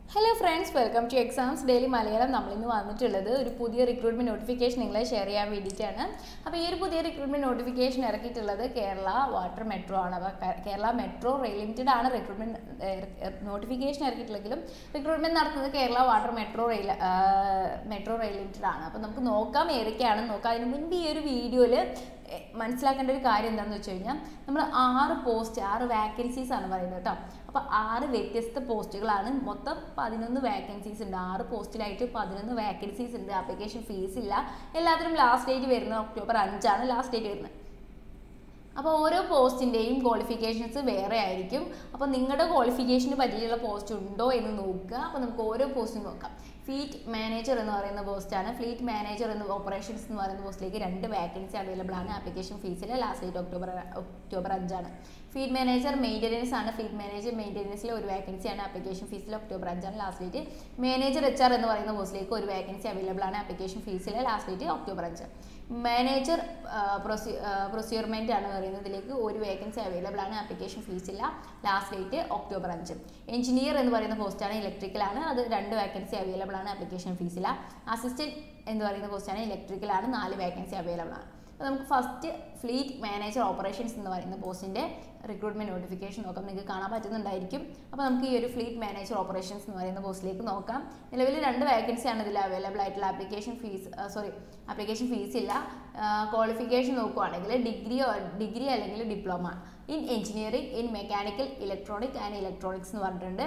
hello friends welcome to exams daily Malayalam നമ്മളിന്ന് വന്നിട്ടുള്ളത് ഒരു പുതിയ റിക്രൂട്ട്മെന്റ് നോട്ടിഫിക്കേഷൻ നിങ്ങളെ ഷെയർ ചെയ്യാൻ വേണ്ടിയിട്ടാണ് അപ്പോൾ ഈ ഒരു പുതിയ റിക്രൂട്ട്മെന്റ് നോട്ടിഫിക്കേഷൻ ഇറക്കിയിട്ടുള്ളത് കേരള വാട്ടർ മെട്രോ ആണ് അപ്പോൾ കേ- കേരള മെട്രോ റെയിൽ ലിമിറ്റഡ് ആണ് റിക്രൂട്ട്മെന്റ് നോട്ടിഫിക്കേഷൻ ഇറക്കിയിട്ടുള്ളെങ്കിലും റിക്രൂട്ട്മെന്റ് നടത്തുന്നത് Kerala water metro rail metro rail limited ആണ് അപ്പോൾ നമുക്ക് നോക്കാം ഏതൊക്കെയാണെന്ന് നോക്കാം അതിന് മുൻപ് ഈ ഒരു വീഡിയോയിൽ മനസ്സിലാക്കേണ്ട ഒരു കാര്യം എന്താണെന്ന് വെച്ച് കഴിഞ്ഞാൽ നമ്മൾ ആറ് പോസ്റ്റ് ആറ് വാക്കൻസീസ് ആണ് പറയുന്നത് കേട്ടോ അപ്പോൾ ആറ് വ്യത്യസ്ത പോസ്റ്റുകളാണ് മൊത്തം പതിനൊന്ന് വാക്കൻസീസ് ഉണ്ട് ആറ് പോസ്റ്റിലായിട്ട് പതിനൊന്ന് വാക്കൻസീസ് ഉണ്ട് ആപ്ലിക്കേഷൻ ഫീസ് ഇല്ല എല്ലാത്തിനും ലാസ്റ്റ് ഡേറ്റ് വരുന്നത് ഒക്ടോബർ അഞ്ചാണ് ലാസ്റ്റ് ഡേറ്റ് വരുന്നത് അപ്പോൾ ഓരോ പോസ്റ്റിൻ്റെയും ക്വാളിഫിക്കേഷൻസ് വേറെ ആയിരിക്കും അപ്പോൾ നിങ്ങളുടെ ക്വാളിഫിക്കേഷന് പറ്റിയുള്ള പോസ്റ്റ് ഉണ്ടോ എന്ന് നോക്കുക അപ്പോൾ നമുക്ക് ഓരോ പോസ്റ്റും നോക്കാം ഫ്ലീറ്റ് മാനേജർ എന്ന് പറയുന്ന പോസ്റ്റാണ് ഫ്ലീറ്റ് മാനേജർ എന്ന് ഓപ്പറേഷൻസ് എന്ന് പറയുന്ന പോസ്റ്റിലേക്ക് രണ്ട് വാക്കൻസി അവൈലബിൾ ആണ് ആപ്ലിക്കേഷൻ ഫീസിൽ ലാസ്റ്റ് ഡേറ്റ് ഒക്ടോബർ ഒക്ടോബർ അഞ്ചാണ് ഫീഡ് മാനേജർ മെയിൻ്റനൻസ് ആണ് ഫീഡ് മാനേജർ മെയിൻ്റനൻസിൽ ഒരു വാക്കൻസിയാണ് ആപ്ലിക്കേഷൻ ഫീസിൽ ഒക്ടോബർ അഞ്ചാണ് last date manager H R എന്ന് പറയുന്ന പോസ്റ്റിലേക്ക് ഒരു വാക്കൻസി അവൈലബിൾ ആണ് ആപ്ലിക്കേഷൻ ഫീസിൽ ലാസ്റ്റ് ഡേറ്റ് ഒക്ടോബർ അഞ്ച് മാനേജർ പ്രൊസ്യൂർമെൻ്റ് ആണ് പറയുന്നത് ഇതിലേക്ക് ഒരു വേക്കൻസി അവൈലബിൾ ആണ് ആപ്ലിക്കേഷൻ ഫീസില്ല ലാസ്റ്റ് ഡേറ്റ് ഒക്ടോബർ അഞ്ച് എഞ്ചിനീയർ എന്ന് പറയുന്ന പോസ്റ്റാണ് ഇലക്ട്രിക്കലാണ് അത് രണ്ട് വേക്കൻസി അവൈലബിൾ ആണ് ആപ്ലിക്കേഷൻ ഫീസില്ല അസിസ്റ്റൻറ്റ് എന്ന് പറയുന്ന പോസ്റ്റാണ് ഇലക്ട്രിക്കലാണ് നാല് വേക്കൻസി അവൈലബിൾ ആണ് അപ്പോൾ നമുക്ക് ഫസ്റ്റ് ഫ്ലീറ്റ് മാനേജർ ഓപ്പറേഷൻസ് എന്ന് പറയുന്ന പോസ്റ്റിൻ്റെ റിക്രൂട്ട്മെൻറ്റ് നോട്ടിഫിക്കേഷൻ നോക്കാം നിങ്ങൾക്ക് കാണാൻ പറ്റുന്നുണ്ടായിരിക്കും അപ്പോൾ നമുക്ക് ഈ ഒരു ഫ്ലീറ്റ് മാനേജർ ഓപ്പറേഷൻസ് എന്ന് പറയുന്ന പോസ്റ്റിലേക്ക് നോക്കാം നിലവിൽ രണ്ട് വേക്കൻസിയാണ് ഇതിൽ അവൈലബിൾ ആയിട്ടുള്ള application fee sorry application fee ഇല്ല ക്വാളിഫിക്കേഷൻ നോക്കുവാണെങ്കിൽ ഡിഗ്രി ഡിഗ്രി അല്ലെങ്കിൽ diploma in engineering in mechanical electronic and electronics എന്ന് പറഞ്ഞിട്ടുണ്ട്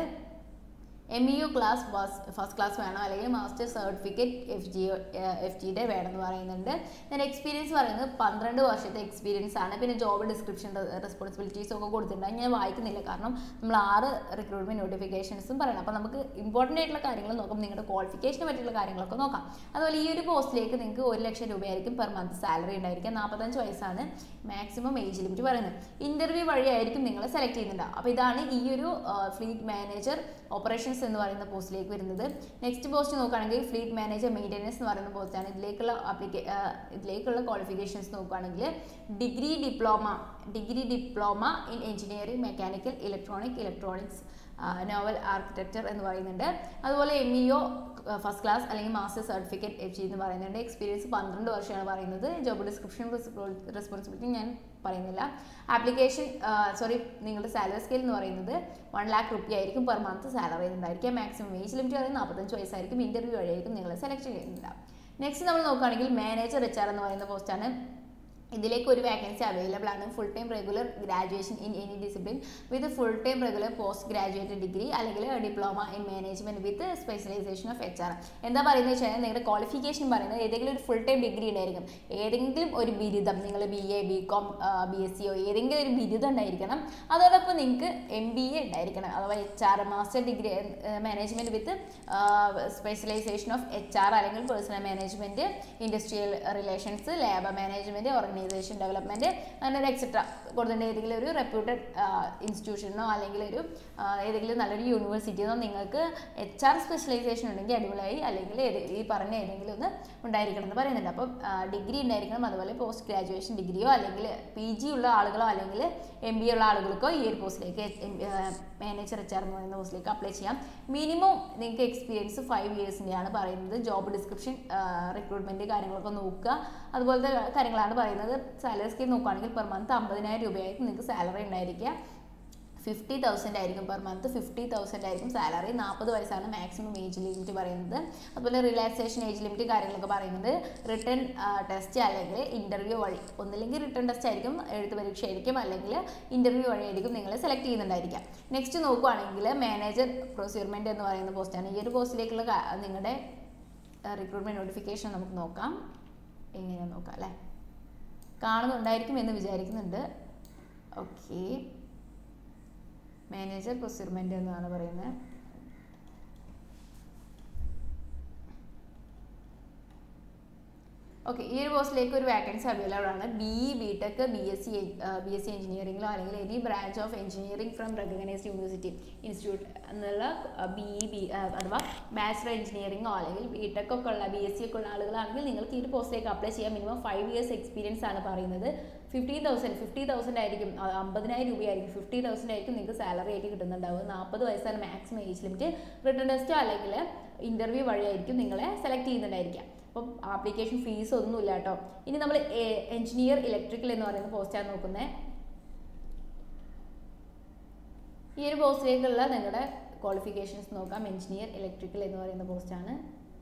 M E U class first class വേണം അല്ലെങ്കിൽ master certificate F G F ജിയുടെ വേണമെന്ന് പറയുന്നുണ്ട് ഞാൻ എക്സ്പീരിയൻസ് പറയുന്നത് പന്ത്രണ്ട് വർഷത്തെ എക്സ്പീരിയൻസ് ആണ് പിന്നെ ജോബ് ഡിസ്ക്രിപ്ഷൻ റെസ്പോൺസിബിലിറ്റീസും ഒക്കെ കൊടുത്തിട്ടുണ്ട് അത് ഞാൻ വായിക്കുന്നില്ല കാരണം നമ്മൾ ആറ് റിക്രൂട്ട്മെന്റ് നോട്ടിഫിക്കേഷൻസും പറയണം അപ്പോൾ നമുക്ക് ഇമ്പോർട്ടൻ്റ് ആയിട്ടുള്ള കാര്യങ്ങൾ നോക്കാം നിങ്ങളുടെ ക്വാളിഫിക്കേഷനെ പറ്റിയുള്ള കാര്യങ്ങളൊക്കെ നോക്കാം അതുപോലെ ഈ ഒരു പോസ്റ്റിലേക്ക് നിങ്ങൾക്ക് ഒരു ലക്ഷം രൂപയായിരിക്കും പെർ മന്ത് സാലറി ഉണ്ടായിരിക്കുക നാൽപ്പത്തഞ്ച് വയസ്സാണ് മാക്സിമം ഏജ് ലിമിറ്റ് പറയുന്നത് ഇൻ്റർവ്യൂ വഴിയായിരിക്കും നിങ്ങളെ സെലക്ട് ചെയ്യുന്നുണ്ടാവും അപ്പോൾ ഇതാണ് ഈ ഒരു ഫ്ലീറ്റ് മാനേജർ ഓപ്പറേഷൻസ് എന്ന് പറയുന്ന പോസ്റ്റിലേക്ക് വരുന്നത് നെക്സ്റ്റ് പോസ്റ്റ് നോക്കുകയാണെങ്കിൽ ഫ്ലീറ്റ് മാനേജർ മെയിൻ്റെനൻസ് എന്ന് പറയുന്ന പോസ്റ്റാണ് ഇതിലേക്കുള്ള ആപ്ലിക്കേ ഇതിലേക്കുള്ള ക്വാളിഫിക്കേഷൻസ് നോക്കുകയാണെങ്കിൽ degree diploma degree diploma in engineering mechanical electronic electronics naval architecture എന്ന് പറയുന്നുണ്ട് അതുപോലെ M E O first class അല്ലെങ്കിൽ മാസ്റ്റർ സർട്ടിഫിക്കറ്റ് എഫ് ജി എന്ന് പറയുന്നുണ്ട് എക്സ്പീരിയൻസ് പന്ത്രണ്ട് വർഷമാണ് പറയുന്നത് ജോബ് ഡിസ്ക്രിപ്ഷൻ റെസ്പോൺസിബിലിറ്റി ഞാൻ പറയുന്നില്ല ആപ്ലിക്കേഷൻ സോറി നിങ്ങളുടെ സാലറി സ്കെയിൽ എന്ന് പറയുന്നത് വൺ ലാക്ക് റുപ്പി ആയിരിക്കും പെർ മന്ത് സാലറി ഉണ്ടായിരിക്കും മാക്സിമം ഏജ് ലിമിറ്റ് പറയുന്നത് നാൽപ്പത്തഞ്ച് വയസ്സായിരിക്കും ഇൻ്റർവ്യൂ വഴിയായിരിക്കും നിങ്ങളെ സെലക്ട് ചെയ്യുന്നുണ്ടാവും നെക്സ്റ്റ് നമ്മൾ നോക്കുകയാണെങ്കിൽ മാനേജർ എച്ച് ആർ എന്ന് പറയുന്ന പോസ്റ്റാണ് ഇതിലേക്ക് ഒരു വാക്കൻസി അവൈലബിൾ ആണ് full time regular graduation in any discipline with full time regular post graduate degree അല്ലെങ്കിൽ diploma in management with specialisation of H R എന്താ പറയുന്നത് വെച്ചാൽ നിങ്ങളുടെ ക്വാളിഫിക്കേഷൻ പറയുന്നത് ഏതെങ്കിലും ഒരു ഫുൾ ടൈം ഡിഗ്രി ഉണ്ടായിരിക്കും ഏതെങ്കിലും ഒരു ബിരുദം നിങ്ങൾ B A B com B S സിയോ ഏതെങ്കിലും ഒരു ബിരുദം ഉണ്ടായിരിക്കണം അതോടൊപ്പം നിങ്ങൾക്ക് എം ബി എ ഉണ്ടായിരിക്കണം അഥവാ H R master degree management with specialisation of H R അല്ലെങ്കിൽ personnel management industrial relations labour management organisation development അങ്ങനെ ഒരു എക്സെട്ര കൊടുത്തിട്ടുണ്ട് ഏതെങ്കിലും ഒരു റെപ്യൂട്ടഡ് ഇൻസ്റ്റിറ്റ്യൂഷനോ അല്ലെങ്കിൽ ഒരു ആ, ഏതെങ്കിലും നല്ലൊരു യൂണിവേഴ്സിറ്റിയോ നിങ്ങൾക്ക് എച്ച് ആർ സ്പെഷ്യലൈസേഷൻ ഉണ്ടെങ്കിൽ അടിപൊളിയായി അല്ലെങ്കിൽ ഏത് ഈ പറഞ്ഞ ഏതെങ്കിലും ഒന്ന് ഉണ്ടായിരിക്കണം എന്ന് പറയുന്നുണ്ട് അപ്പം ഡിഗ്രി ഉണ്ടായിരിക്കണം അതുപോലെ പോസ്റ്റ് ഗ്രാജുവേഷൻ ഡിഗ്രിയോ അല്ലെങ്കിൽ പി ജി ഉള്ള ആളുകളോ അല്ലെങ്കിൽ എം ബി ഉള്ള ആളുകൾക്കോ ഈ ഒരു പോസ്റ്റിലേക്ക് മാനേജർ എച്ച് ആർ എന്ന് പറയുന്ന പോസ്റ്റിലേക്ക് അപ്ലൈ ചെയ്യാം മിനിമം നിങ്ങൾക്ക് എക്സ്പീരിയൻസ് ഫൈവ് ഇയേഴ്സിൻ്റെയാണ് പറയുന്നത് ജോബ് ഡിസ്ക്രിപ്ഷൻ റിക്രൂട്ട്മെൻറ്റ് കാര്യങ്ങളൊക്കെ നോക്കുക അതുപോലത്തെ കാര്യങ്ങളാണ് പറയുന്നത് സാലറി സ്കീം നോക്കുകയാണെങ്കിൽ പെർ മന്ത് അമ്പതിനായിരം രൂപയായിരിക്കും നിങ്ങൾക്ക് സാലറി ഉണ്ടായിരിക്കുക ഫിഫ്റ്റി തൗസൻഡ് ആയിരിക്കും പെർ മന്ത് ഫിഫ്റ്റി തൗസൻഡ് ആയിരിക്കും സാലറി നാൽപ്പത് വയസ്സാണ് മാക്സിമം ഏജ് ലിമിറ്റ് പറയുന്നത് അതുപോലെ റിലാക്സേഷൻ ഏജ് ലിമിറ്റ് കാര്യങ്ങളൊക്കെ പറയുന്നത് റിട്ടേൺ ടെസ്റ്റ് അല്ലെങ്കിൽ ഇൻ്റർവ്യൂ വഴി ഒന്നില്ലെങ്കിൽ റിട്ടേൺ ടെസ്റ്റ് ആയിരിക്കും എഴുത്ത് പരീക്ഷ ആയിരിക്കും അല്ലെങ്കിൽ ഇൻ്റർവ്യൂ വഴി ആയിരിക്കും നിങ്ങളെ സെലക്ട് ചെയ്യുന്നുണ്ടായിരിക്കാം നെക്സ്റ്റ് നോക്കുവാണെങ്കിൽ മാനേജർ പ്രൊസ്യൂർമെൻറ്റ് എന്ന് പറയുന്ന പോസ്റ്റാണ് ഈ ഒരു പോസ്റ്റിലേക്കുള്ള കാ- നിങ്ങളുടെ റിക്രൂട്ട്മെൻറ്റ് നോട്ടിഫിക്കേഷൻ നമുക്ക് നോക്കാം എങ്ങനെയാണെന്ന് നോക്കാം അല്ലേ കാണുന്നുണ്ടായിരിക്കും എന്ന് വിചാരിക്കുന്നുണ്ട് ഓക്കേ മാനേജർ പ്രൊസ്യൂർമെൻ്റ് എന്നാണ് പറയുന്നത് ഓക്കെ ഈ ഒരു പോസ്റ്റിലേക്ക് ഒരു വാക്കൻസി അവൈലബിൾ ആണ് B E B tech B S C B S C എഞ്ചിനീയറിംഗിലോ അല്ലെങ്കിൽ any branch of engineering from recognised university institute എന്നുള്ള ബി ഇ ബി അഥവാ ബാച്ചലർ എഞ്ചിനീയറിംഗോ അല്ലെങ്കിൽ ബി ടെക് ഒക്കെ ഉള്ള ബി എസ് സി ഒക്കെ ഉള്ള ആളുകളാണെങ്കിൽ നിങ്ങൾക്ക് ഈ ഒരു പോസ്റ്റിലേക്ക് അപ്ലൈ ചെയ്യാം മിനിമം ഫൈവ് ഇയേഴ്സ് എക്സ്പീരിയൻസ് ആണ് പറയുന്നത് ഫിഫ്റ്റീൻ തൗസൻഡ് ഫിഫ്റ്റി തൗസൻഡ് ആയിരിക്കും ആ, അമ്പതിനായിരം രൂപയായിരിക്കും ഫിഫ്റ്റി തൗസൻഡ് ആയിരിക്കും നിങ്ങൾക്ക് സാലറി ആയിട്ട് കിട്ടുന്നുണ്ടാവുക നാൽപ്പത് വയസ്സാണ് മാക്സിമം ഏജ് ലിമിറ്റ് റിട്ടേൺ ടെസ്റ്റോ അല്ലെങ്കിൽ ഇൻ്റർവ്യൂ വഴിയായിരിക്കും നിങ്ങളെ സെലക്ട് ചെയ്യുന്നുണ്ടായിരിക്കാം അപ്പം ആപ്ലിക്കേഷൻ ഫീസ് ഒന്നുമില്ല കേട്ടോ ഇനി നമ്മൾ എഞ്ചിനീയർ ഇലക്ട്രിക്കൽ എന്ന് പറയുന്ന പോസ്റ്റാണ് നോക്കുന്നത് ഈ ഒരു പോസ്റ്റിലേക്കുള്ള നിങ്ങളുടെ ക്വാളിഫിക്കേഷൻസ് നോക്കാം എഞ്ചിനീയർ ഇലക്ട്രിക്കൽ എന്ന് പറയുന്ന പോസ്റ്റാണ്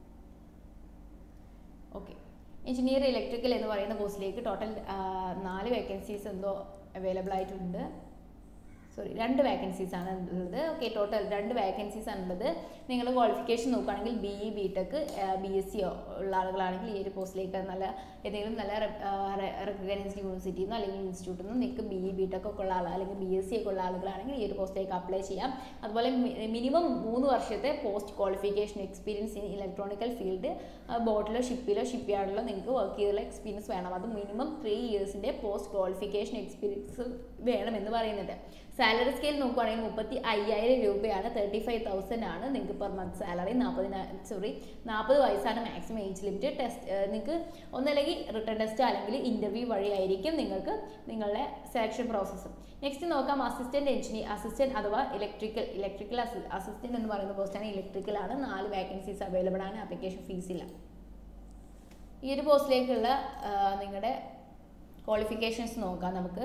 ഓക്കെ എഞ്ചിനീയർ ഇലക്ട്രിക്കൽ എന്ന് പറയുന്ന പോസ്റ്റിലേക്ക് ടോട്ടൽ നാല് വേക്കൻസീസ് എന്തോ അവൈലബിൾ ആയിട്ടുണ്ട് സോറി രണ്ട് വേക്കൻസീസ് ആണ് ഉള്ളത് ഓക്കെ ടോട്ടൽ രണ്ട് വേക്കൻസീസ് ആണ് ഉള്ളത് നിങ്ങൾ ക്വാളിഫിക്കേഷൻ നോക്കുകയാണെങ്കിൽ B E B tech B S C ഉള്ള ആളുകളാണെങ്കിൽ ഈ ഒരു പോസ്റ്റിലേക്ക് നല്ല ഏതെങ്കിലും നല്ല റെക്കഗ്നൈസ്ഡ് യൂണിവേഴ്സിറ്റിയിൽ നിന്നോ അല്ലെങ്കിൽ ഇൻസ്റ്റിറ്റ്യൂട്ടിൽ നിന്നോ നിങ്ങൾക്ക് ബി ഇ ബി ടെക് ഒക്കെ ഉള്ള ആൾ അല്ലെങ്കിൽ ബി എസ് സി ഒക്കെ ഉള്ള ആളുകളാണെങ്കിൽ ഈ ഒരു പോസ്റ്റിലേക്ക് അപ്ലൈ ചെയ്യാം അതുപോലെ മിനിമം മൂന്ന് വർഷത്തെ post qualification experience in electronical field ബോട്ടിലോ ഷിപ്പിലോ ഷിപ്പ് യാർഡിലോ നിങ്ങൾക്ക് വർക്ക് ചെയ്തുള്ള എക്സ്പീരിയൻസ് വേണം അത് മിനിമം ത്രീ ഇയേഴ്സിൻ്റെ പോസ്റ്റ് ക്വാളിഫിക്കേഷൻ എക്സ്പീരിയൻസ് വേണമെന്ന് പറയുന്നുണ്ട് സാലറി സ്കെയിൽ നോക്കുവാണെങ്കിൽ മുപ്പത്തി അയ്യായിരം രൂപയാണ് തേർട്ടി ഫൈവ് തൗസൻഡ് ആണ് നിങ്ങൾക്ക് പെർ മന്ത് സാലറി നാൽപ്പതിനായിരം സോറി നാൽപ്പത് വയസ്സാണ് മാക്സിമം ഏജ് ലിമിറ്റ് ടെസ്റ്റ് നിങ്ങൾക്ക് ഒന്നല്ലെങ്കിൽ റിട്ടേൺ ടെസ്റ്റ് അല്ലെങ്കിൽ ഇൻ്റർവ്യൂ വഴിയായിരിക്കും നിങ്ങൾക്ക് നിങ്ങളുടെ സെലക്ഷൻ പ്രോസസ്സ് നെക്സ്റ്റ് നോക്കാം അസിസ്റ്റന്റ് എഞ്ചിനീയർ അസിസ്റ്റന്റ് അഥവാ ഇലക്ട്രിക്കൽ ഇലക്ട്രിക്കൽ അസിസ്റ്റന്റ് എന്ന് പറയുന്ന പോസ്റ്റാണ് ഇലക്ട്രിക്കൽ ആണ് നാല് വേക്കൻസീസ് അവൈലബിൾ ആണ് ആപ്ലിക്കേഷൻ ഫീസ് ഇല്ല ഈ ഒരു പോസ്റ്റിലേക്കുള്ള നിങ്ങളുടെ ക്വാളിഫിക്കേഷൻസ് നോക്കാം നമുക്ക്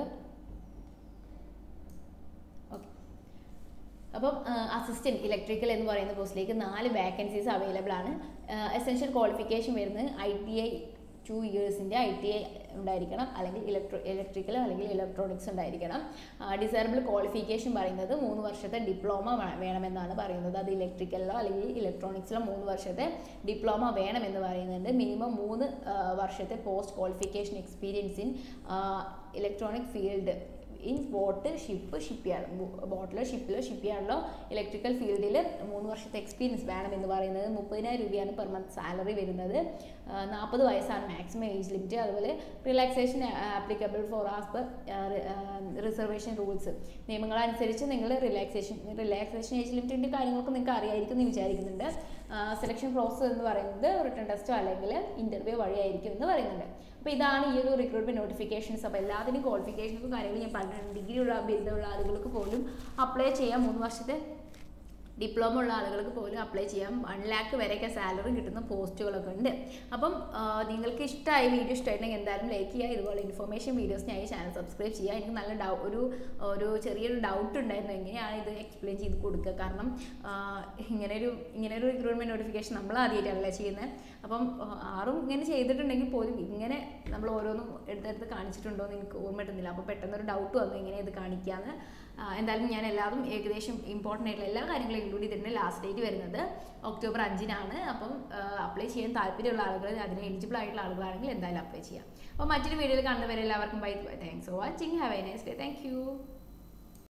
ഓക്കെ അപ്പം അസിസ്റ്റന്റ് ഇലക്ട്രിക്കൽ എന്ന് പറയുന്ന പോസ്റ്റിലേക്ക് നാല് വേക്കൻസീസ് അവൈലബിൾ ആണ് എസെൻഷ്യൽ ക്വാളിഫിക്കേഷൻ വരുന്നത് ഐ ടി ഐ ടു ഇയേഴ്സിൻ്റെ ഐ ടി ഐ ഉണ്ടായിരിക്കണം അല്ലെങ്കിൽ ഇലക്ട്രോ ഇലക്ട്രിക്കൽ അല്ലെങ്കിൽ ഇലക്ട്രോണിക്സ് ഉണ്ടായിരിക്കണം ഡിസൈറബിൾ ക്വാളിഫിക്കേഷൻ പറയുന്നത് മൂന്ന് വർഷത്തെ ഡിപ്ലോമ വേണമെന്നാണ് പറയുന്നത് അത് ഇലക്ട്രിക്കലിലോ അല്ലെങ്കിൽ ഇലക്ട്രോണിക്സിലോ മൂന്ന് വർഷത്തെ ഡിപ്ലോമ വേണമെന്ന് പറയുന്നുണ്ട് മിനിമം മൂന്ന് ആ, വർഷത്തെ post qualification experience in electronic field in boat ship ship yard ബോട്ടിലോ ഷിപ്പിലോ ഷിപ്പ് യാർഡിലോ ഇലക്ട്രിക്കൽ ഫീൽഡിൽ മൂന്ന് വർഷത്തെ എക്സ്പീരിയൻസ് വേണമെന്ന് പറയുന്നത് മുപ്പതിനായിരം രൂപയാണ് പെർ മന്ത് സാലറി വരുന്നത് നാൽപ്പത് വയസ്സാണ് മാക്സിമം ഏജ് ലിമിറ്റ് അതുപോലെ relaxation applicable for as per reservation rules നിയമങ്ങളനുസരിച്ച് നിങ്ങൾ റിലാക്സേഷൻ റിലാക്സേഷൻ ഏജ് ലിമിറ്റിൻ്റെ കാര്യങ്ങളൊക്കെ നിങ്ങൾക്ക് അറിയായിരിക്കും എന്ന് വിചാരിക്കുന്നുണ്ട് സെലക്ഷൻ പ്രോസസ്സ് എന്ന് പറയുന്നത് റിട്ടേൺ ടെസ്റ്റോ അല്ലെങ്കിൽ ഇൻ്റർവ്യൂ വഴിയായിരിക്കും എന്ന് പറയുന്നുണ്ട് അപ്പോൾ ഇതാണ് ഈ ഒരു റിക്രൂട്ട്മെന്റ് നോട്ടിഫിക്കേഷൻസ് അപ്പോൾ എല്ലാത്തിനും ക്വാളിഫിക്കേഷൻസും കാര്യങ്ങളും ഞാൻ പറഞ്ഞിട്ടുണ്ട് ഡിഗ്രി ഉള്ള ബിരുദമുള്ള ആളുകൾക്ക് പോലും അപ്ലൈ ചെയ്യാം മൂന്ന് വർഷത്തെ ഡിപ്ലോമ ഉള്ള ആളുകൾക്ക് പോലും അപ്ലൈ ചെയ്യാം വൺ ലാക്ക് വരെയൊക്കെ സാലറി കിട്ടുന്ന പോസ്റ്റുകളൊക്കെ ഉണ്ട് അപ്പം ആ, നിങ്ങൾക്ക് ഇഷ്ടമായ വീഡിയോ ഇഷ്ടമായിട്ടുണ്ടെങ്കിൽ എന്തായാലും ലൈക്ക് ചെയ്യുക ഇതുപോലെ ഇൻഫർമേഷൻ വീഡിയോസിനായി ചാനൽ സബ്സ്ക്രൈബ് ചെയ്യുക എനിക്ക് നല്ല ഡൗ ഒരു ഒരു ചെറിയൊരു ഡൗട്ട് ഉണ്ടായിരുന്നു എങ്ങനെയാണ് ഇത് എക്സ്പ്ലെയിൻ ചെയ്ത് കൊടുക്കുക കാരണം ആ, ഇങ്ങനൊരു ഇങ്ങനൊരു റിക്രൂട്ട്മെന്റ് നോട്ടിഫിക്കേഷൻ നമ്മൾ ആദ്യമായിട്ടല്ല ചെയ്യുന്നത് അപ്പം ആ, ആറും ഇങ്ങനെ ചെയ്തിട്ടുണ്ടെങ്കിൽ പോലും ഇങ്ങനെ നമ്മൾ ഓരോന്നും എടുത്തെടുത്ത് കാണിച്ചിട്ടുണ്ടോ എന്ന് എനിക്ക് ഓർമ്മ കിട്ടുന്നില്ല അപ്പോൾ പെട്ടെന്നൊരു ഡൗട്ട് വന്നു എങ്ങനെ ഇത് കാണിക്കാന്ന് ആ, എന്തായാലും ഞാൻ എല്ലാതും ഏകദേശം ഇമ്പോർട്ടൻ്റ് ആയിട്ടുള്ള എല്ലാ കാര്യങ്ങളും ഇൻക്ലൂഡ് ചെയ്തിട്ടുണ്ട് ലാസ്റ്റ് ഡേറ്റ് വരുന്നത് ഒക്ടോബർ അഞ്ചിനാണ് അപ്പം അപ്ലൈ ചെയ്യാൻ താല്പര്യമുള്ള ആളുകൾ അതിന് എലിജിബിൾ ആയിട്ടുള്ള ആളുകളാണെങ്കിൽ എന്തായാലും അപ്ലൈ ചെയ്യാം അപ്പോൾ മറ്റൊരു വീഡിയോയിൽ കണ്ടുവരെ എല്ലാവർക്കും bye thanks for watching have a nice day thank U